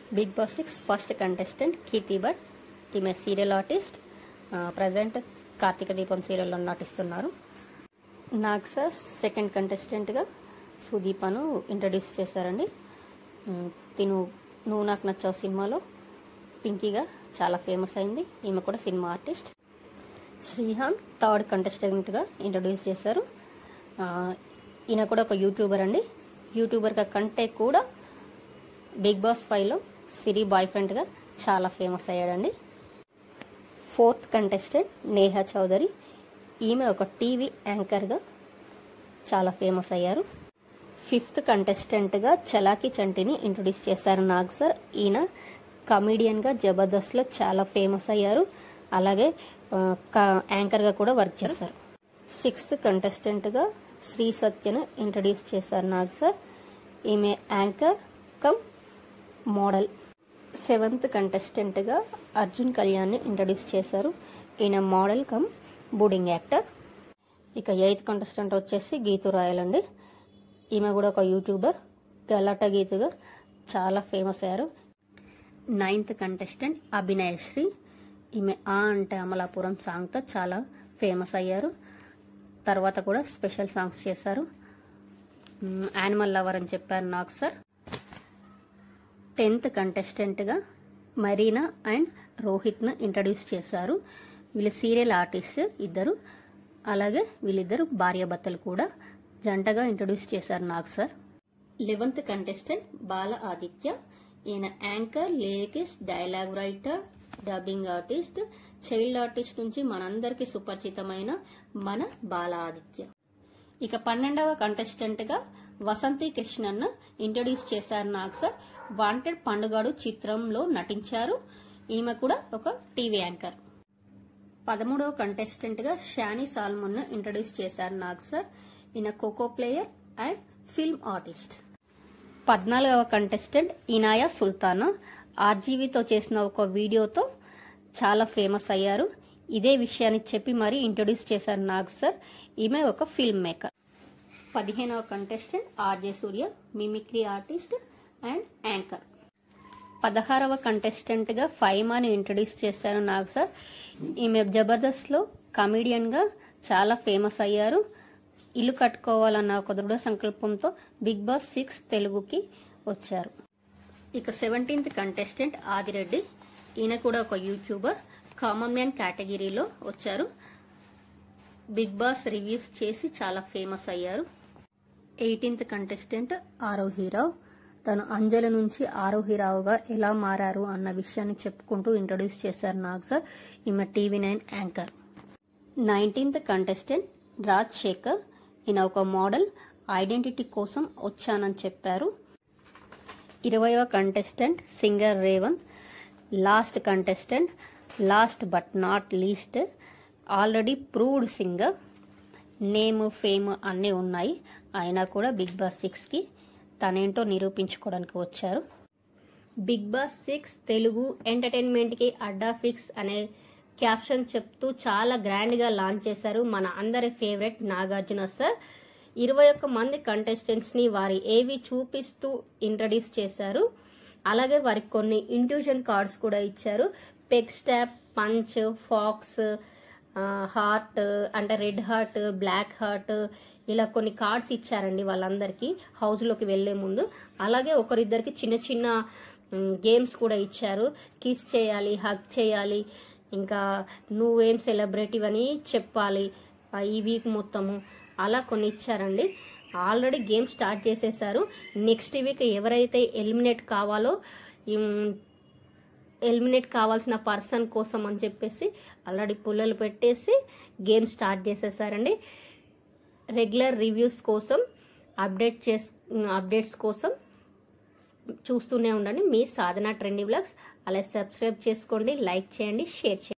big Boss six first contestant Keerthi Bhat ఈమె serial artist present Karthika Deepam సీరియల్లో నటిస్తున్నారు నాకు సార్ సెకండ్ కంటెస్టెంట్గా సుదీపను ఇంట్రడ్యూస్ చేశారండి ఉమ్, తిను నువ్వు నాకు నచ్చావు సినిమాలో పింకీగా చాలా ఫేమస్ అయింది ఈమె కూడా సినిమా ఆర్టిస్ట్ శ్రీహాన్ థర్డ్ కంటెస్టెంట్గా ఇంట్రడ్యూస్ చేశారు ఆ, ఈయన కూడా ఒక యూట్యూబర్ అండి యూట్యూబర్గా కంటే కూడా బిగ్ బాస్ ఫైవ్లో సిరి బాయ్ ఫ్రెండ్గా చాలా ఫేమస్ అయ్యాడండి ఫోర్త్ కంటెస్టెంట్ నేహా చౌదరి ఈమె ఒక టీవీ యాంకర్గా చాలా ఫేమస్ అయ్యారు ఫిఫ్త్ కంటెస్టెంట్గా చలాకి చంటిని ఇంట్రొడ్యూస్ చేశారు నాగ్ సార్ ఈయన కమీడియన్గా జబర్దస్త్లో చాలా ఫేమస్ అయ్యారు అలాగే ఆ, క- యాంకర్గా కూడా వర్క్ చేశారు సిక్స్త్ కంటెస్టెంట్గా శ్రీ సత్యను ఇంట్రడ్యూస్ చేశారు నాగ్ సార్ ఈమె యాంకర్ కమ్ మోడల్ సెవెంత్ కంటెస్టెంట్గా అర్జున్ కళ్యాణ్ని ఇంట్రడ్యూస్ చేశారు ఈయన మోడల్ కమ్ బూడింగ్ యాక్టర్ ఇక ఎయిత్ కంటెస్టెంట్ వచ్చేసి గీతు రాయల్ అండి ఈమె కూడా ఒక యూట్యూబర్ గలాట గీతుగా చాలా ఫేమస్ అయ్యారు నైన్త్ కంటెస్టెంట్ అభినయశ్రీ ఈమె ఆ అంటే అమలాపురం సాంగ్తో చాలా ఫేమస్ అయ్యారు తర్వాత కూడా స్పెషల్ సాంగ్స్ చేశారు యానిమల్ లవర్ అని చెప్పారు నాకు సార్ టెన్త్ కంటెస్టెంట్గా మరీనా అండ్ రోహిత్ను ఇంట్రడ్యూస్ చేశారు వీళ్ళు సీరియల్ ఆర్టిస్ట్ ఇద్దరు అలాగే వీళ్ళిద్దరు భార్యాభర్తలు కూడా జంటగా ఇంట్రడ్యూస్ చేశారు నాకు sir eleventh contestant Bala Aditya ఈయన anchor lyricist dialogue writer dubbing artist child artist నుంచి మనందరికీ సుపరిచితమైన మన బాల ఆదిత్య ఇక పన్నెండవ కంటెస్టెంట్ గా వసంతి కృష్ణన్ ఇంట్రడ్యూస్ చేశారు నాకు సార్ వాంటెడ్ పండుగాడు చిత్రంలో నటించారు ఈమె కూడా ఒక టీవీ యాంకర్ పదమూడవ కంటెస్టెంట్ గా షానీ సాల్మన్ ఇంట్రడ్యూస్ చేశారు నాకు సార్ ఈయన kho kho player and film artist పద్నాలుగవ కంటెస్టెంట్ ఇనాయా సుల్తానా ఆర్జీవీతో చేసిన ఒక వీడియోతో చాలా ఫేమస్ అయ్యారు ఇదే విషయాన్ని చెప్పి మరీ ఇంట్రొడ్యూస్ చేశారు నాగ్ సార్ ఈమె ఒక ఫిల్మ్ మేకర్ పదిహేనవ contestant RJ Surya mimicry artist and anchor పదహారవ కంటెస్టెంట్ గా ఫైమాని ఇంట్రొడ్యూస్ చేశారు నాగ్ సార్ ఈమె జబర్దస్త్ లో కమీడియన్ గా చాలా ఫేమస్ అయ్యారు ఇల్లు కట్టుకోవాలన్న ఒక దృఢ సంకల్పంతో బిగ్ బాస్ సిక్స్ తెలుగుకి వచ్చారు ఇక సెవెంటీన్త్ కంటెస్టెంట్ ఆదిరెడ్డి ఈయన కూడా ఒక యూట్యూబర్ కామన్ మ్యాన్ కేటగిరీలో వచ్చారు బిగ్ బాస్ రివ్యూస్ చేసి చాలా ఫేమస్ అయ్యారు ఎయిటీన్త్ కంటెస్టెంట్ ఆరోహీరావు తను అంజల నుంచి ఆరోహీరావుగా ఎలా మారారు అన్న విషయాన్ని చెప్పుకుంటూ ఇంట్రొడ్యూస్ చేశారు నాగ్ సార్ ఈమె TV nine anchor nineteenth contestant Raj Sekhar ఈయన ఒక మోడల్ ఐడెంటిటీ కోసం వచ్చానని చెప్పారు ఇరవయవ contestant singer Revanth last contestant last but not least already proved singer name fame అన్నీ ఉన్నాయి అయినా కూడా బిగ్ బాస్ సిక్స్కి తనేంటో నిరూపించుకోవడానికి వచ్చారు బిగ్ బాస్ సిక్స్ తెలుగు ఎంటర్టైన్మెంట్కి అడ్డా ఫిక్స్ అనే క్యాప్షన్ చెప్తూ చాలా గ్రాండ్గా లాంచ్ చేశారు మన అందరి ఫేవరెట్ నాగార్జున సార్ ఇరవై ఒక్క మంది కంటెస్టెంట్స్ని వారి ఏవి చూపిస్తూ ఇంట్రడ్యూస్ చేశారు అలాగే వారికి కొన్ని ఇంట్యూషన్ కార్డ్స్ కూడా ఇచ్చారు peg stop punch fox heart అంటే రెడ్ హార్ట్ బ్లాక్ హార్ట్ ఇలా కొన్ని కార్డ్స్ ఇచ్చారండి వాళ్ళందరికీ హౌస్లోకి వెళ్లే ముందు అలాగే ఒకరిద్దరికి చిన్న చిన్న గేమ్స్ కూడా ఇచ్చారు కిస్ చేయాలి హగ్ చేయాలి ఇంకా నువ్వేం సెలబ్రిటీ అని చెప్పాలి ఆ, ఈ వీక్ మొత్తము అలా కొన్ని ఇచ్చారండి ఆల్రెడీ గేమ్ స్టార్ట్ చేసేసారు నెక్స్ట్ వీక్ ఎవరైతే ఎలిమినేట్ కావాలో ఉమ్, ఎలిమినేట్ కావాల్సిన పర్సన్ కోసం అని చెప్పేసి ఆల్రెడీ పుల్లలు పెట్టేసి గేమ్ స్టార్ట్ చేసేసారండి రెగ్యులర్ రివ్యూస్ కోసం అప్డేట్ చేస్ అప్డేట్స్ కోసం చూస్తూనే ఉండండి మీ సాధన ట్రెండింగ్ బ్లాగ్స్ అలా సబ్స్క్రైబ్ చేసుకోండి లైక్ చేయండి షేర్ చేయండి